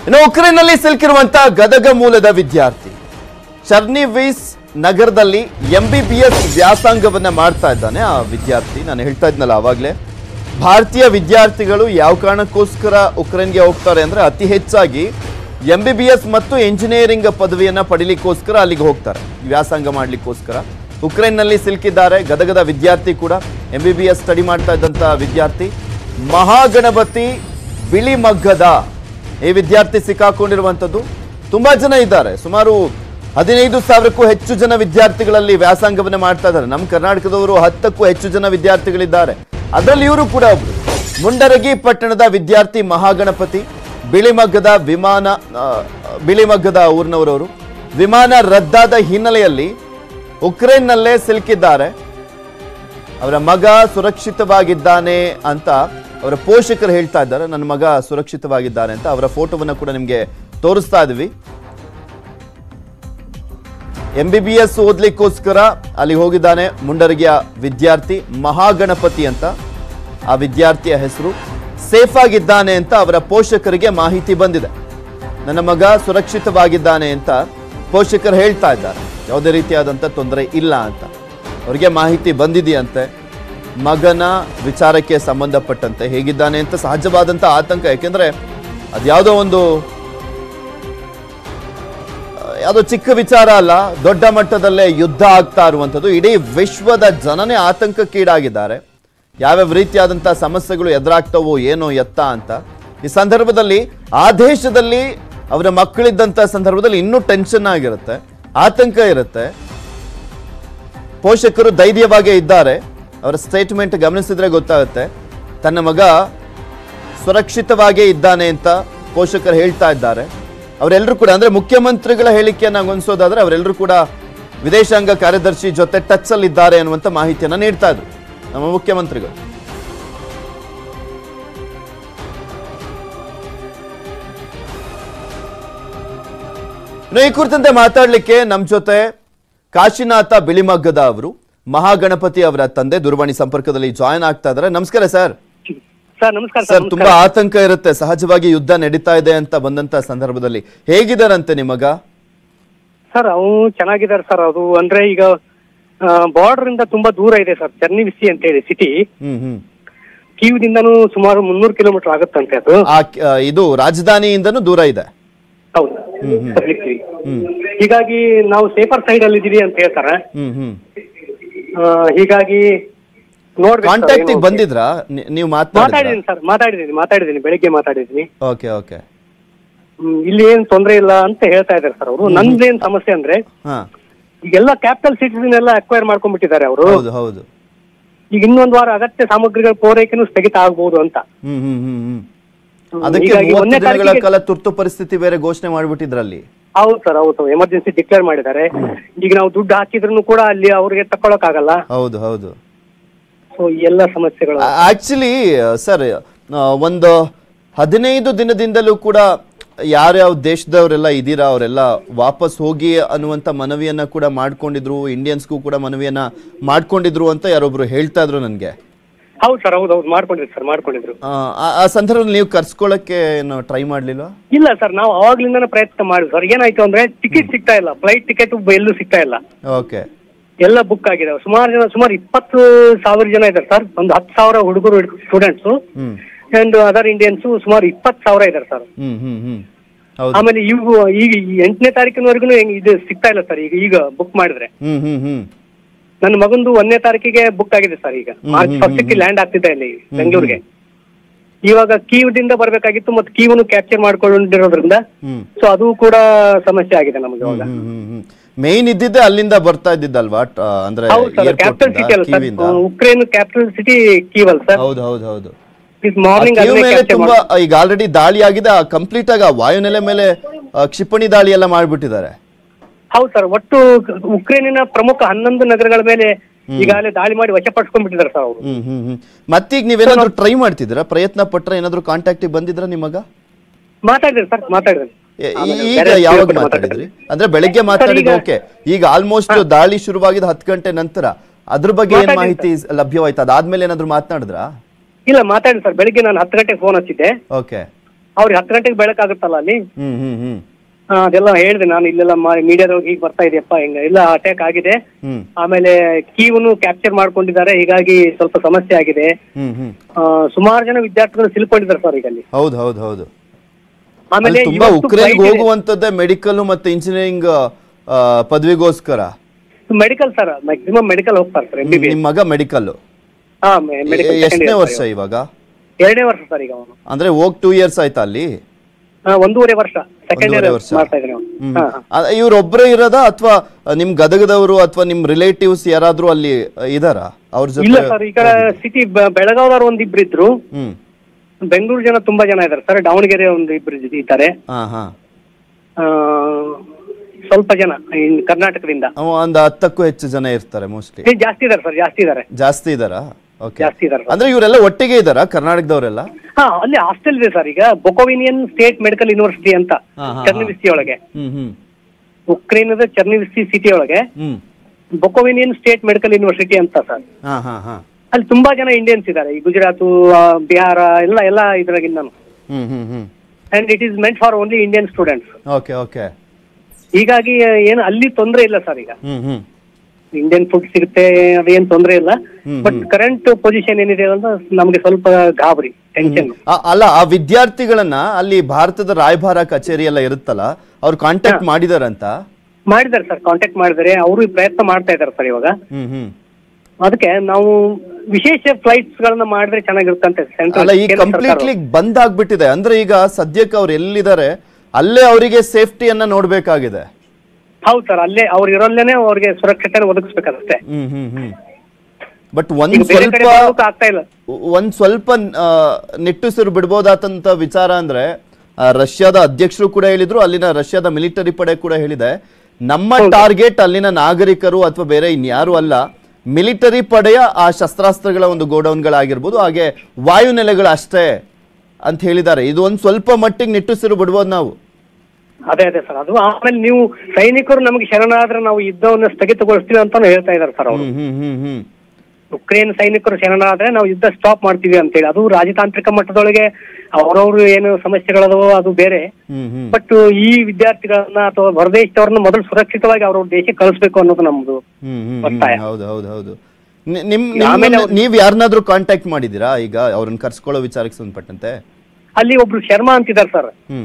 ಇನ್ನು ಉಕ್ರೇನ್ನಲ್ಲಿ ಸಿಲುಕಿರುವಂತ ಗದಗ ಮೂಲದ ವಿದ್ಯಾರ್ಥಿ ಚರ್ನಿವೀಸ್ ನಗರದಲ್ಲಿ ಎಂಬಿಬಿಎಸ್ ವ್ಯಾಸಂಗವನ್ನ ಮಾಡ್ತಾ ಇದ್ದಾನೆ ಆ ವಿದ್ಯಾರ್ಥಿ ನಾನು ಹೇಳ್ತಾ ಇದ್ನಲ್ಲ ಆವಾಗಲೇ ಭಾರತೀಯ ವಿದ್ಯಾರ್ಥಿಗಳು ಯಾವ ಕಾರಣಕ್ಕೋಸ್ಕರ ಉಕ್ರೇನ್ಗೆ ಹೋಗ್ತಾರೆ ಅಂದ್ರೆ ಅತಿ ಹೆಚ್ಚಾಗಿ ಎಂಬಿಬಿಎಸ್ ಮತ್ತು ಎಂಜಿನಿಯರಿಂಗ್ ಪದವಿಯನ್ನ ಪಡಿಲಿಕ್ಕೋಸ್ಕರ ಅಲ್ಲಿಗೆ ಹೋಗ್ತಾರೆ ವ್ಯಾಸಂಗ ಮಾಡ್ಲಿಕ್ಕೋಸ್ಕರ ಉಕ್ರೇನ್ನಲ್ಲಿ ಸಿಲುಕಿದ್ದಾರೆ ಗದಗದ ವಿದ್ಯಾರ್ಥಿ ಕೂಡ ಎಂಬಿಬಿಎಸ್ ಸ್ಟಡಿ ಮಾಡ್ತಾ ಇದ್ದಂತ ವಿದ್ಯಾರ್ಥಿ ಮಹಾಗಣಪತಿ ಬಿಳಿ ಮಗ್ಗದ ಈ ವಿದ್ಯಾರ್ಥಿ ಸಿಕ್ಕಾಕೊಂಡಿರುವಂಥದ್ದು ತುಂಬಾ ಜನ ಇದ್ದಾರೆ ಸುಮಾರು ಹದಿನೈದು ಸಾವಿರಕ್ಕೂ ಹೆಚ್ಚು ಜನ ವಿದ್ಯಾರ್ಥಿಗಳಲ್ಲಿ ವ್ಯಾಸಂಗವನ್ನು ಮಾಡ್ತಾ ಇದ್ದಾರೆ ನಮ್ಮ ಕರ್ನಾಟಕದವರು ಹತ್ತಕ್ಕೂ ಹೆಚ್ಚು ಜನ ವಿದ್ಯಾರ್ಥಿಗಳಿದ್ದಾರೆ ಅದರಲ್ಲಿ ಇವರು ಕೂಡ ಒಬ್ರು ಮುಂಡರಗಿ ಪಟ್ಟಣದ ವಿದ್ಯಾರ್ಥಿ ಮಹಾಗಣಪತಿ ಬಿಳಿಮಗ್ಗದ ವಿಮಾನ ಆ, ಬಿಳಿಮಗ್ಗದ ಊರಿನವರವರು ವಿಮಾನ ರದ್ದಾದ ಹಿನ್ನೆಲೆಯಲ್ಲಿ ಉಕ್ರೇನ್ನಲ್ಲೇ ಸಿಲುಕಿದ್ದಾರೆ ಅವರ ಮಗ ಸುರಕ್ಷಿತವಾಗಿದ್ದಾನೆ ಅಂತ ಅವರ ಪೋಷಕರು ಹೇಳ್ತಾ ಇದ್ದಾರೆ ನನ್ನ ಮಗ ಸುರಕ್ಷಿತವಾಗಿದ್ದಾನೆ ಅಂತ ಅವರ ಫೋಟೋವನ್ನು ಕೂಡ ನಿಮಗೆ ತೋರಿಸ್ತಾ ಇದ್ವಿ ಎಂ ಬಿ ಬಿ ಎಸ್ ಓದ್ಲಿಕ್ಕೋಸ್ಕರ ಅಲ್ಲಿ ಹೋಗಿದ್ದಾನೆ ಮುಂಡರಗಿಯ ವಿದ್ಯಾರ್ಥಿ ಮಹಾಗಣಪತಿ ಅಂತ ಆ ವಿದ್ಯಾರ್ಥಿಯ ಹೆಸರು ಸೇಫ್ ಆಗಿದ್ದಾನೆ ಅಂತ ಅವರ ಪೋಷಕರಿಗೆ ಮಾಹಿತಿ ಬಂದಿದೆ ನನ್ನ ಮಗ ಸುರಕ್ಷಿತವಾಗಿದ್ದಾನೆ ಅಂತ ಪೋಷಕರು ಹೇಳ್ತಾ ಇದ್ದಾರೆ ಯಾವುದೇ ರೀತಿಯಾದಂಥ ತೊಂದರೆ ಇಲ್ಲ ಅಂತ ಅವರಿಗೆ ಮಾಹಿತಿ ಬಂದಿದೆಯಂತೆ ಮಗನ ವಿಚಾರಕ್ಕೆ ಸಂಬಂಧಪಟ್ಟಂತೆ ಹೇಗಿದ್ದಾನೆ ಅಂತ ಸಹಜವಾದಂಥ ಆತಂಕ ಯಾಕೆಂದ್ರೆ ಅದ್ಯಾವುದೋ ಒಂದು ಯಾವುದೋ ಚಿಕ್ಕ ವಿಚಾರ ಅಲ್ಲ ದೊಡ್ಡ ಮಟ್ಟದಲ್ಲೇ ಯುದ್ಧ ಆಗ್ತಾ ಇರುವಂಥದ್ದು ಇಡೀ ವಿಶ್ವದ ಜನನೇ ಆತಂಕಕ್ಕೀಡಾಗಿದ್ದಾರೆ ಯಾವ್ಯಾವ ರೀತಿಯಾದಂಥ ಸಮಸ್ಯೆಗಳು ಎದುರಾಗ್ತವೋ ಏನೋ ಎತ್ತ ಅಂತ ಈ ಸಂದರ್ಭದಲ್ಲಿ ಆ ದೇಶದಲ್ಲಿ ಅವರ ಮಕ್ಕಳಿದ್ದಂಥ ಸಂದರ್ಭದಲ್ಲಿ ಇನ್ನೂ ಟೆನ್ಷನ್ ಆಗಿರುತ್ತೆ ಆತಂಕ ಇರುತ್ತೆ ಪೋಷಕರು ಧೈರ್ಯವಾಗೇ ಇದ್ದಾರೆ ಅವರ ಸ್ಟೇಟ್ಮೆಂಟ್ ಗಮನಿಸಿದ್ರೆ ಗೊತ್ತಾಗುತ್ತೆ ತನ್ನ ಮಗ ಸುರಕ್ಷಿತವಾಗೇ ಇದ್ದಾನೆ ಅಂತ ಪೋಷಕರು ಹೇಳ್ತಾ ಇದ್ದಾರೆ ಅವರೆಲ್ಲರೂ ಕೂಡ ಅಂದ್ರೆ ಮುಖ್ಯಮಂತ್ರಿಗಳ ಹೇಳಿಕೆಯನ್ನ ಗಮನಿಸೋದಾದ್ರೆ ಅವರೆಲ್ಲರೂ ಕೂಡ ವಿದೇಶಾಂಗ ಕಾರ್ಯದರ್ಶಿ ಜೊತೆ ಟಚ್ ಅಲ್ಲಿ ಇದ್ದಾರೆ ಅನ್ನುವಂಥ ಮಾಹಿತಿಯನ್ನ ನೀಡ್ತಾ ಇದ್ರು ನಮ್ಮ ಮುಖ್ಯಮಂತ್ರಿಗಳು ಇನ್ನು ಈ ಕುರಿತಂತೆ ಮಾತಾಡ್ಲಿಕ್ಕೆ ನಮ್ಮ ಜೊತೆ ಕಾಶಿನಾಥ ಬಿಳಿಮಗ್ಗದ ಅವರು ಮಹಾಗಣಪತಿ ಅವರ ತಂದೆ ದೂರವಾಣಿ ಸಂಪರ್ಕದಲ್ಲಿ ಜಾಯ್ನ್ ಆಗ್ತಾ ಇದ್ದಾರೆ ನಮಸ್ಕಾರ ಸರ್ ಸರ್ ನಮಸ್ಕಾರ ಸರ್ ತುಂಬಾ ಆತಂಕ ಇರುತ್ತೆ ಸಹಜವಾಗಿ ಯುದ್ಧ ನಡೀತಾ ಇದೆ ಅಂತ ಬಂದಂತ ಸಂದರ್ಭದಲ್ಲಿ ಹೇಗಿದಾರಂತೆ ನಿಮಗ ಸರ್ ಅವು ಚೆನ್ನಾಗಿದ್ದಾರೆ ಸರ್ ಅದು ಅಂದ್ರೆ ಈಗ ಬಾರ್ಡರ್ ಇಂದ ತುಂಬಾ ದೂರ ಇದೆ ಸರ್ ಚರ್ನಿವಿಸಿ ಅಂತ ಹೇಳಿ ಸಿಟಿ ಹ್ಮ್ ಹ್ಮ್ ಕೀವ್ದಿಂದನೂ ಸುಮಾರು ಮುನ್ನೂರು ಕಿಲೋಮೀಟರ್ ಆಗುತ್ತಂತೆ ಅದು ಆ ಕ- ಆ, ಇದು ರಾಜಧಾನಿಯಿಂದನೂ ದೂರ ಇದೆ ಹೌದು ಬರ್ಲಿಕ್ಕೆ. ಹೀಗಾಗಿ ನಾವು ಸೇಫರ್ ಸೈಡ್ ಅಲ್ಲಿ ಇದೀವಿ ಅಂತ ಹೇಳ್ತಾರೆ ಹ್ಮ್ ಹ್ಮ್ ಆ, ಹೀಗಾಗಿ ನೋಡ್ಬೇಕು sir ಕಾಂಟ್ಯಾಕ್ಟ್ ಏನು. ಬಂದಿದ್ರಾ ನಿ- ನೀವು ಮಾತಾಡಿದ್ರ ಮಾತಾಡಿದ್ದೀನಿ ಸರ್ ಮಾತಾಡಿದ್ದೀನಿ ಮಾತಾಡಿದ್ದೀನಿ ಬೆಳಿಗ್ಗೆ ಮಾತಾಡಿದ್ದೀನಿ ಓಕೆ ಓಕೆ ಹ್ಮ್, ಇಲ್ಲಿ ಏನ್ ತೊಂದ್ರೆ ಇಲ್ಲ ಅಂತ ಹೇಳ್ತಾ ಇದ್ದಾರೆ ಸರ್ ಅವರು ನಂದೇನ್ ಸಮಸ್ಯೆ ಅಂದ್ರೆ ಹಾ ಈಗೆಲ್ಲ ಕ್ಯಾಪಿಟಲ್ ಸಿಟೀಸ್ ಎಲ್ಲ ಅಕ್ವೈರ್ ಮಾಡ್ಕೊಂಡ್ಬಿಟ್ಟಿದ್ದಾರೆ ಅವರು ಹೌದು ಹೌದು ಈಗ ಇನ್ನೊಂದು ವಾರ ಅಗತ್ಯ ಸಾಮಗ್ರಿಗಳ ಪೂರೈಕೆನೂ ಸ್ಥಗಿತ ಆಗ್ಬಹುದು ಅಂತ ಹ್ಮ್ ಹ್ಮ್ ಹ್ಮ್ ಹ್ಮ್ ಹ್ಮ್, ಅದಕ್ಕೆ ಹೀಗಾಗಿ ಮೂವತ್ತು ಒಂದನೇ ದಿನಗಳ ತಾರೀಕಿಗೆ ಕಾಲ ತುರ್ತು ಪರಿಸ್ಥಿತಿ ಬೇರೆ ಘೋಷಣೆ ಮಾಡ್ಬಿಟ್ಟಿದ್ರಲ್ಲಿ ಹೌದು ಸರ್ ಹೌದು ಎಮರ್ಜೆನ್ಸಿ ಡಿಕ್ಲೇರ್ ಮಾಡಿದ್ದಾರೆ ಈಗ ನಾವು ದುಡ್ಡು ಹಾಕಿದ್ರು ಕೂಡ ಅಲ್ಲಿ ಅವ್ರಿಗೆ ತಗೊಳಕ್ ಆಗಲ್ಲ ಹೌದು ಹೌದು ಸೊ ಈ ಎಲ್ಲ ಸಮಸ್ಯೆಗಳು ಆಕ್ಚುಲಿ ಸರ್ ಒಂದು ಹದಿನೈದು ದಿನದಿಂದಲೂ ಕೂಡ ಯಾರ್ಯಾವ ದೇಶದವರೆಲ್ಲ ಇದ್ದೀರಾ ಅವರೆಲ್ಲ ವಾಪಸ್ ಹೋಗಿ ಅನ್ನುವಂಥ ಮನವಿಯನ್ನ ಕೂಡ ಮಾಡ್ಕೊಂಡಿದ್ರು ಇಂಡಿಯನ್ಸ್ಗೂ ಕೂಡ ಮನವಿಯನ್ನ ಮಾಡ್ಕೊಂಡಿದ್ರು ಅಂತ ಯಾರೊಬ್ರು ಹೇಳ್ತಾ ಇದ್ರು ನನಗೆ ಹೌದು ಸರ್ ಹೌದು ಹೌದು ಮಾಡ್ಕೊಂಡಿದ್ರು ಸರ್ ಮಾಡ್ಕೊಂಡಿದ್ರು ಆ ಸಂದರ್ಭದಲ್ಲಿ ನೀವು ಕರ್ಸ್ಕೊಳಕ್ಕೆ ಏನು ಟ್ರೈ ಮಾಡ್ಲಿಲ್ವಾ ಇಲ್ಲ ಸರ್ ನಾವು ಅವಾಗ್ಲಿಂದನೇ ಪ್ರಯತ್ನ ಮಾಡಿದ್ವಿ ಸರ್ ಏನಾಯ್ತು ಅಂದ್ರೆ ಟಿಕೆಟ್ ಸಿಗ್ತಾ ಇಲ್ಲ ಫ್ಲೈಟ್ ಟಿಕೆಟ್ ಎಲ್ಲೂ ಸಿಗ್ತಾ ಇಲ್ಲ ಓಕೆ ಎಲ್ಲ ಬುಕ್ ಆಗಿದೆ ಸುಮಾರು ಜನ ಸುಮಾರು ಇಪ್ಪತ್ತು ಸಾವಿರ ಜನ ಇದ್ದಾರೆ ಸರ್ ಒಂದು ಹತ್ತು ಸಾವಿರ ಹುಡುಗರು students hmm and other Indians ಸುಮಾರು ಇಪ್ಪತ್ತು ಸಾವಿರ ಇದ್ದಾರೆ ಸರ್ ಹ್ಮ್ ಹ್ಮ್ ಹ್ಮ್ ಹೌದು ಆಮೇಲೆ ಇವು ಈಗ ಈ ಎಂಟನೇ ತಾರೀಕಿನವರೆಗೂ ಇದು ಸಿಗ್ತಾ ಇಲ್ಲ ಸರ್ ಈಗ ಈಗ ಬುಕ್ ಮಾಡಿದ್ರೆ ಹ್ಮ್ ಹ್ಮ್ ಹ್ಮ್ ನನ್ನ ಮಗಂದು ಒಂದನೇ ತಾರೀಕಿಗೆ ಬುಕ್ ಆಗಿದೆ ಸರ್ ಈಗ ಮಾರ್ಚ್ ಫಸ್ಟ್ಗೆ ಲ್ಯಾಂಡ್ ಆಗ್ತಿದೆ ಇಲ್ಲಿ ಬೆಂಗಳೂರಿಗೆ ಇವಾಗ ಕೀವ್ದಿಂದ ಬರ್ಬೇಕಾಗಿತ್ತು ಮತ್ತೆ ಕೀವ್ನು ಕ್ಯಾಪ್ಚರ್ ಮಾಡ್ಕೊಂಡಿರೋದ್ರಿಂದ ಹ್ಮ್ ಸೊ ಅದು ಕೂಡ ಸಮಸ್ಯೆ ಆಗಿದೆ ನಮಗೆ ಇವಾಗ ಹ್ಮ್ ಹ್ಮ್ ಹ್ಮ್ ಮೇನ್ ಇದ್ದಿದ್ದೆ ಅಲ್ಲಿಂದ ಬರ್ತಾ ಇದ್ದಿದ್ದಲ್ವಾ ಟ- ಅಂದ್ರೆ ಹೌದು ಸರ್ airport ಕ್ಯಾಪಿಟಲ್ ಇಂದ, ಸಿಟಿ ಅಲ್ಲ ಸರ್ ಕೀವಿಂದ ಉಕ್ರೇನ್ ಕ್ಯಾಪಿಟಲ್ ಸಿಟಿ ಕೀವ್ ಅಲ್ಲ ಸರ್ ಹೌದು ಹೌದು ಹೌದು ಇಸ್ ಮಾರ್ನಿಂಗ್ ಆ ಕೀವ್ ಅದನ್ನೇ ಮೇಲೆ ಕ್ಯಾಪ್ಚರ್ ತುಂಬಾ ಈಗ ಆಲ್ರೆಡಿ ದಾಳಿ ಆಗಿದೆ ಕಂಪ್ಲೀಟ್ ಆಗಿ ಆ ವಾಯುನೆಲೆ ಮೇಲೆ ಆ, ಕ್ಷಿಪಣಿ ದಾಳಿ ಎಲ್ಲ ಮಾಡ್ಬಿಟ್ಟಿದ್ದಾರೆ ಹೌದು ಸರ್ ಒಟ್ಟು ಉಕ್ರೇನಿನ ಪ್ರಮುಖ ಹನ್ನೊಂದು ನಗರಗಳ ಮೇಲೆ ಈಗಾಗಲೇ ದಾಳಿ ಮಾಡಿ ವಶಪಡಿಸ್ಕೊಂಡ್ಬಿಟ್ಟಿದ್ದಾರೆ ಸರ್ ಅವರು ಹ್ಮ್ ಹ್ಮ್ ಹ್ಮ್ ಮತ್ತೀಗ ನೀವೇನಾದ್ರೂ ಟ್ರೈ ಮಾಡ್ತಿದ್ದೀರಾ ಪ್ರಯತ್ನ ಪಟ್ರೆ ಏನಾದ್ರೂ ಕಾಂಟ್ಯಾಕ್ಟ್ ಬಂದಿದ್ರ ನಿಮಗ ಮಾತಾಡಿದ್ರಿ ಸರ್ ಮಾತಾಡಿದ್ರಿ ಎ- ಆಮೇಲೆ ಈಗ ಬೇರೆ ಯಾವಾಗ ತಿಳ್ಕೊಂಡು ಮಾತಾಡಿದ್ರಿ ಅಂದ್ರೆ ಬೆಳಿಗ್ಗೆ ಮಾತಾಡಿದ್ ಈಗ- ಓಕೆ ಈಗ ಆಲ್ಮೋಸ್ಟ್ ದಾಳಿ ಶುರುವಾಗಿದ ಹತ್ತು ಗಂಟೆ ನಂತರ ಅದ್ರ ಬಗ್ಗೆ ಏನ್ ಮಾಹಿತಿ ಲಭ್ಯವಾಯ್ತು ಅದಾದ್ಮೇಲೆ ಏನಾದ್ರು ಮಾತನಾಡಿದ್ರಾ ಇಲ್ಲ ಮಾತಾಡಿ ಸರ್ ಬೆಳಿಗ್ಗೆ ನಾನು ಹತ್ತು ಗಂಟೆಗೆ ಫೋನ್ ಹಚ್ಚಿದ್ದೆ ಓಕೆ ಅವ್ರಿಗೆ ಹತ್ತು ಗಂಟೆಗೆ ಬೆಳಕಾಗುತ್ತಲ್ಲ ಅಲ್ಲಿ ಹ್ಮ್ ಹ್ಮ್ ಹ್ಮ್ ಆ, ಅದೆಲ್ಲ ಹೇಳಿದೆ ನಾನು ಇಲ್ಲೆಲ್ಲ ಮೀಡಿಯಾದವ್ರಿಗೆ ಹೀಗೆ ಬರ್ತಾ ಇದೆಯಪ್ಪ ಹಿಂಗ ಇಲ್ಲ ಅಟ್ಯಾಕ್ ಆಗಿದೆ ಹ್ಮ್ ಆಮೇಲೆ ಕೀವನ್ನು ಕ್ಯಾಪ್ಚರ್ ಮಾಡ್ಕೊಂಡಿದ್ದಾರೆ ಹೀಗಾಗಿ ಸ್ವಲ್ಪ ಸಮಸ್ಯೆ ಆಗಿದೆ ಹ್ಮ್ ಹ್ಮ್ ಆ, ಸುಮಾರು ಜನ ವಿದ್ಯಾರ್ಥಿಗಳು ಸಿಲ್ಕೊಂಡಿದ್ದಾರೆ ಸರ್ ಈಗ ಅಲ್ಲಿ ಹೌದು ಹೌದು ಹೌದು ಆಮೇಲೆ ಅಲ್ಲಿ ತುಂಬಾ ಇವತ್ತು ಉಕ್ರೇನ್ಗೆ flight ಇದೆ. ಹೋಗುವಂತದ್ದೇ ಮೆಡಿಕಲ್ ಮತ್ತೆ ಇಂಜಿನಿಯರಿಂಗ್ ಪದವಿಗೋಸ್ಕರ ಮೆಡಿಕಲ್ ಸರ್ ಮ್ಯಾಕ್ಸಿಮಮ್ ಮೆಡಿಕಲ್ ಹೋಗ್ತಾರೆ ಸರ್ ಎಂ ಬಿ ಬಿ ನಿಮ್ ಮಗ ಮೆಡಿಕಲ್ ಹಾ ಮೆಡಿಕಲ್ ಎಷ್ಟನೇ ವರ್ಷ ಇವಾಗ ಎರಡನೇ ವರ್ಷ ಸರ್ ಈಗ ಅವನು ಅಂದ್ರೆ ಹೋಗ್ ಟೂ ಇಯರ್ಸ್ ಆಯ್ತಾ ಅಲ್ಲಿ ಹಾ, ಒಂದೂವರೆ ವರ್ಷ ಸೆಕೆಂಡ್ ಇಯರ್ ಒಂದೂವರೆ ವರ್ಷ. ಮಾಡ್ತಾ ಇದ್ದೀನಿ ಅವನು ಹ್ಮ್. ಹಾ, ಹಾ. ಅ- ಇವ್ರೊಬ್ರೇ ಇರೋದಾ ಅಥವಾ ನಿಮ್ ಗದಗದವರು ಅಥವಾ ನಿಮ್ ರಿಲೇಟಿವ್ಸ್ ಯಾರಾದ್ರೂ ಅಲ್ಲಿ ಇದಾರಾ ಅವ್ರ ಇಲ್ಲ ಜೊತೆ ಸರ್ ಈ ಕಡೆ ಸಿಟಿ ಬೆಳಗಾವದವ್ರು ಒಂದ್ ಇಬ್ರು ಇದ್ರು ಹ್ಮ್ ಬೆಂಗಳೂರು ಜನ ತುಂಬಾ ಜನ ಇದ್ದಾರೆ ಸರ್ ದಾವಣಗೆರೆ ಒಂದು ಇಬ್ರು ಇದ್- ಇದ್ದಾರೆ ಹಾ ಹಾ ಆ, ಸ್ವಲ್ಪ ಜನ ಇನ್ ಕರ್ನಾಟಕದಿಂದ ಅವ ಒಂದ್ ಹತ್ತಕ್ಕೂ ಹೆಚ್ಚು ಜನ ಇರ್ತಾರೆ ಮೋಸ್ಟ್ಲಿ ಏ, ಜಾಸ್ತಿ ಇದ್ದಾರೆ ಸರ್ ಜಾಸ್ತಿ ಇದ್ದಾರೆ ಜಾಸ್ತಿ ಇದಾರಾ ಓಕೆ ಜಾಸ್ತಿ ಇದ್ದಾರೆ ಅಂದ್ರೆ ಇವರೆಲ್ಲ ಒಟ್ಟಿಗೆ ಇದಾರಾ ಕರ್ನಾಟಕದವರೆಲ್ಲ ಹಾ ಅಲ್ಲಿ ಹಾಸ್ಟೆಲ್ ಇದೆ ಸರ್ ಈಗ ಬೊಕೋವಿನಿಯನ್ ಸ್ಟೇಟ್ ಮೆಡಿಕಲ್ ಯೂನಿವರ್ಸಿಟಿ ಅಂತ ಹಾ, ಹಾ, ಚರ್ನಿವಿಸ್ತಿ ಒಳಗೆ ಹ್ಮ್ ಹ್ಮ್ ಉಕ್ರೇನದ ಚರ್ನಿವಿಸ್ತಿ ಸಿಟಿ ಒಳಗೆ hmm Bukovinian state medical university ಅಂತ ಸರ್ ಹಾ ಹಾ ಹಾ ಅಲ್ಲಿ ತುಂಬಾ ಜನ ಇಂಡಿಯನ್ಸ್ ಇದ್ದಾರೆ ಈ ಗುಜರಾತ್ ಬಿಹಾರ ಎಲ್ಲ ಎಲ್ಲ ಇದ್ರಾಗಿಂದನು hmm hmm hmm and it is meant for only Indian students okay okay ಹೀಗಾಗಿ ಏನು ಅಲ್ಲಿ ತೊಂದರೆ ಇಲ್ಲ ಸರ್ ಈಗ ಹ್ಮ್ ಹ್ಮ್ ಇಂಡಿಯನ್ ಫುಡ್ ಸಿಗುತ್ತೆ ಅದೇನ್ ತೊಂದರೆ ಇಲ್ಲ ಹ್ಮ್, ಬಟ್ ಕರೆಂಟ್ ಪೊಸಿಷನ್ ಏನಿದೆ ಅಂತ ನಮಗೆ ಸ್ವಲ್ಪ ಗಾಬರಿ ಟೆನ್ಷನ್ ಆ- ಅಲ್ಲ ಆ ವಿದ್ಯಾರ್ಥಿಗಳನ್ನ ಅಲ್ಲಿ ಭಾರತದ ರಾಯಭಾರ ಕಚೇರಿ ಎಲ್ಲ ಇರುತ್ತಲ್ಲ ಅವ್ರು ಕಾಂಟ್ಯಾಕ್ಟ್ ಮಾಡಿದಾರಂತ ಮಾಡಿದ್ದಾರೆ ಸರ್ ಕಾಂಟ್ಯಾಕ್ಟ್ ಮಾಡಿದ್ದಾರೆ ಅವರು ಪ್ರಯತ್ನ ಮಾಡ್ತಾ ಇದ್ದಾರೆ ಸರ್ ಇವಾಗ ಹ್ಮ್ ಹ್ಮ್ ಅದಕ್ಕೆ ನಾವು ವಿಶೇಷ ಫ್ಲೈಟ್ಸ್ ಗಳನ್ನ ಮಾಡಿದ್ರೆ ಚೆನ್ನಾಗಿರುತ್ತಂತೆ ಅಲ್ಲ ಈ ಸೆಂಟ್ರಲ್ ಕಂಪ್ಲೀಟ್ಲಿ ಬಂದ್ ಆಗ್ಬಿಟ್ಟಿದೆ ಅಂದ್ರೆ ಈಗ ಸದ್ಯಕ್ಕೆ ಅವ್ರು ಎಲ್ಲಿದ್ದಾರೆ ಅಲ್ಲೇ ಅವರಿಗೆ ಸೇಫ್ಟಿಯನ್ನ ನೋಡ್ಬೇಕಾಗಿದೆ ಹೌದು ಸರ್ ಅಲ್ಲೇ ಅವ್ರು ಇರೋಲ್ಲೇನೆ ಅವ್ರಿಗೆ ಸುರಕ್ಷತೆ ಒದಗಿಸ್ಬೇಕಷ್ಟೇ ಹ್ಮ್ ಹ್ಮ್ ಹ್ಮ್ ಬಟ್ ಒಂದ್ ಈಗ ಬೇರೆ ಕಡೆ ಸ್ವಲ್ಪ ಬರೋದಕ್ಕೆ ಆಗ್ತಾ ಇಲ್ಲ ಒಂದ್ ಸ್ವಲ್ಪ ಆ, ನಿಟ್ಟುಸಿರು ಬಿಡ್ಬೋದಾದಂತ ವಿಚಾರ ಅಂದ್ರೆ ಆ, ರಷ್ಯಾದ ಅಧ್ಯಕ್ಷರು ಕೂಡ ಹೇಳಿದ್ರು ಅಲ್ಲಿನ ರಷ್ಯಾದ ಮಿಲಿಟರಿ ಪಡೆ ಕೂಡ ಹೇಳಿದೆ ನಮ್ಮ ಟಾರ್ಗೆಟ್ ಅಲ್ಲಿನ ನಾಗರಿಕರು ಅಥವಾ ಬೇರೆ ಇನ್ಯಾರು ಅಲ್ಲ ಮಿಲಿಟರಿ ಪಡೆಯ ಆ ಶಸ್ತ್ರಾಸ್ತ್ರಗಳ ಒಂದು ಗೋಡೌನ್ಗಳಾಗಿರ್ಬೋದು ಹಾಗೆ ವಾಯುನೆಲೆಗಳು ಅಷ್ಟೇ ಅಂತ ಹೇಳಿದ್ದಾರೆ ಇದು ಒಂದ್ ಸ್ವಲ್ಪ ಮಟ್ಟಿಗೆ ನಿಟ್ಟುಸಿರು ಬಿಡ್ಬೋದು ನಾವು ಅದೇ ಅದೇ ಸರ್ ಅದು ಆಮೇಲೆ ನೀವು ಸೈನಿಕರು ನಮಗೆ ಶರಣಾದ್ರೆ ನಾವು ಯುದ್ಧವನ್ನು ಸ್ಥಗಿತಗೊಳಿಸ್ತೀವಿ ಅಂತಾನು ಹೇಳ್ತಾ ಇದ್ದಾರೆ ಸರ್ ಅವರು ಹ್ಮ್ ಹ್ಮ್ ಹ್ಮ್ ಹ್ಮ್ ಉಕ್ರೇನ್ ಸೈನಿಕರು ಶರಣಾದ್ರೆ ನಾವು ಯುದ್ಧ ಸ್ಟಾಪ್ ಮಾಡ್ತೀವಿ ಅಂತೇಳಿ ಅದು ರಾಜತಾಂತ್ರಿಕ ಮಟ್ಟದೊಳಗೆ ಅವ್ರವ್ರು ಏನು ಸಮಸ್ಯೆಗಳದವೋ ಅದು ಬೇರೆ ಹ್ಮ್ ಹ್ಮ್ ಬಟ್ ಈ ವಿದ್ಯಾರ್ಥಿಗಳನ್ನ ಅಥವಾ ಹೊರದೇಶದವ್ರನ್ನ ಮೊದಲು ಸುರಕ್ಷಿತವಾಗಿ ಅವ್ರವ್ರ ದೇಶಕ್ಕೆ ಕಳಿಸ್ಬೇಕು ಅನ್ನೋದು ನಮ್ದು ಹ್ಮ್ ಹ್ಮ್ ಹ್ಮ್ ಒತ್ತಾಯ. ಹೌದು ಹೌದು ಹೌದು ನಿ- ನಿಮ್ ಆಮೇಲೆ ನಿಮ್ಮನ್ನ- ಅವ್ರು- ನೀವ್ ಯಾರನ್ನಾದ್ರೂ ಕಾಂಟ್ಯಾಕ್ಟ್ ಮಾಡಿದೀರಾ ಈಗ ಅವ್ರನ್ನ ಕರ್ಸ್ಕೊಳ್ಳೋ ವಿಚಾರಕ್ಕೆ ಸಂಬಂಧಪಟ್ಟಂತೆ ಅಲ್ಲಿ ಒಬ್ರು ಶರ್ಮಾ ಅಂತಿದ್ದಾರೆ ಸರ್ ಹ್ಮ್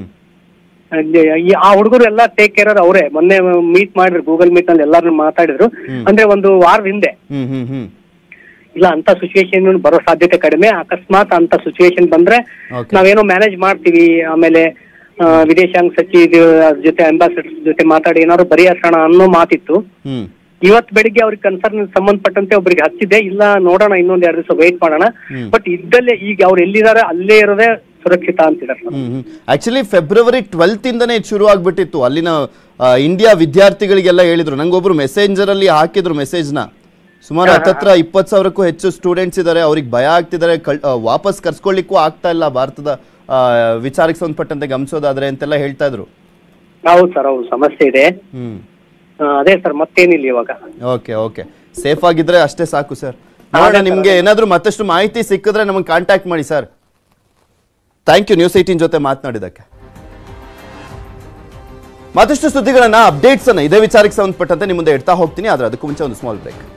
ಆ ಹುಡುಗರು ಎಲ್ಲ ಟೇಕ್ ಕೇರ್ ಅವರೇ ಮೊನ್ನೆ ಮೀಟ್ ಮಾಡಿದ್ರು ಗೂಗಲ್ ಮೀಟ್ ನಲ್ಲಿ ಎಲ್ಲಾರು ಮಾತಾಡಿದ್ರು ಅಂದ್ರೆ ಒಂದು ವಾರದ ಹಿಂದೆ ಹ್ಮ್ ಹ್ಮ್ ಹ್ಮ್ ಇಲ್ಲ ಅಂತ ಸಿಚುವೇಶನ್ ಬರೋ ಸಾಧ್ಯತೆ ಕಡಿಮೆ ಅಕಸ್ಮಾತ್ ಅಂತ ಸಿಚುವೇಶನ್ ಬಂದ್ರೆ Okay. ನಾವೇನೋ ಮ್ಯಾನೇಜ್ ಮಾಡ್ತೀವಿ ಆಮೇಲೆ ಆ, ವಿದೇಶಾಂಗ ಸಚಿವ ಜೊತೆ ಅಂಬಾಸಿಡರ್ ಜೊತೆ ಮಾತಾಡಿ ಏನಾದ್ರು ಬರಿಯಾಸೋಣ ಅನ್ನೋ ಮಾತಿತ್ತು ಹ್ಮ್ ಇವತ್ ಬೆಳಿಗ್ಗೆ ಅವ್ರಿಗೆ ಕನ್ಸರ್ನ್ ಸಂಬಂಧಪಟ್ಟಂತೆ ಒಬ್ರಿಗೆ ಹಚ್ಚಿದೆ ಇಲ್ಲ ನೋಡೋಣ ಇನ್ನೊಂದ್ ಎರಡು ದಿವಸ ವೇಟ್ ಮಾಡೋಣ ಹ್ಮ್. ಬಟ್ ಇದ್ದಲ್ಲೇ ಈಗ ಅವ್ರು ಎಲ್ಲಿದ್ದಾರೆ ಅಲ್ಲೇ ಇರೋದೇ ಸುರಕ್ಷಿತ ಅಂತಿದ್ದಾರೆ sir hmm hmm actually February twelfth ಇಂದನೇ ಇದು ಶುರು ಆಗ್ಬಿಟ್ಟಿತ್ತು ಅಲ್ಲಿನ ಆ, ಇಂಡಿಯಾ ವಿದ್ಯಾರ್ಥಿಗಳಿಗೆಲ್ಲ ಹೇಳಿದ್ರು ನಂಗೊಬ್ರು ಮೆಸೇಂಜರ್ ಅಲ್ಲಿ ಹಾಕಿದ್ರು ಮೆಸೇಜ್ ನ ಸುಮಾರು ಹತ್ತತ್ರ ಇಪ್ಪತ್ತು ಸಾವಿರಕ್ಕೂ ಹೆಚ್ಚು ಸ್ಟೂಡೆಂಟ್ಸ್ ಇದ್ದಾರೆ ಅವ್ರಿಗೆ ಭಯ ಆಗ್ತಿದ್ದಾರೆ ಕಳ್ ಆ, ವಾಪಸ್ ಕರ್ಸ್ಕೊಳ್ಳಿಕ್ಕೂ ಆಗ್ತಾ ಇಲ್ಲ ಭಾರತದ ಆ, ವಿಚಾರಕ್ಕೆ ಸಂಬಂಧಪಟ್ಟಂತೆ ಗಮನಿಸೋದಾದ್ರೆ ಅಂತೆಲ್ಲ ಹೇಳ್ತಾ ಇದ್ರು ಹೌದು ಸರ್ ಹೌದು ಸಮಸ್ಯೆ ಇದೆ ಹ್ಮ್ ಆ, ಅದೇ ಸರ್ ಮತ್ತೇನಿಲ್ಲ ಇವಾಗ ಓಕೆ ಓಕೆ ಸೇಫ್ ಆಗಿದ್ರೆ ಅಷ್ಟೇ ಸಾಕು ಸರ್ ನೋಡೋಣ ನಿಮ್ಗೆ ಏನಾದ್ರೂ ಮತ್ತಷ್ಟು ಮಾಹಿತಿ ಸಿಕ್ಕಿದ್ರೆ ನಮಗೆ ಕಾಂಟ್ಯಾಕ್ಟ್ ಮಾಡಿ sir thank you News Eighteen ಜೊತೆ ಮಾತನಾಡಿದಕ್ಕೆ ಮತ್ತಷ್ಟು ಸುದ್ದಿಗಳನ್ನ ಅಪ್ಡೇಟ್ಸ್ ಅನ್ನ ಇದೇ ವಿಚಾರಕ್ಕೆ ಸಂಬಂಧಪಟ್ಟಂತೆ ನಿಮ್ಮ ಮುಂದೆ ಇಡ್ತಾ ಹೋಗ್ತೀನಿ ಆದ್ರೆ ಅದಕ್ಕೂ ಮುಂಚೆ ಒಂದು ಸ್ಮಾಲ್ ಬ್ರೇಕ್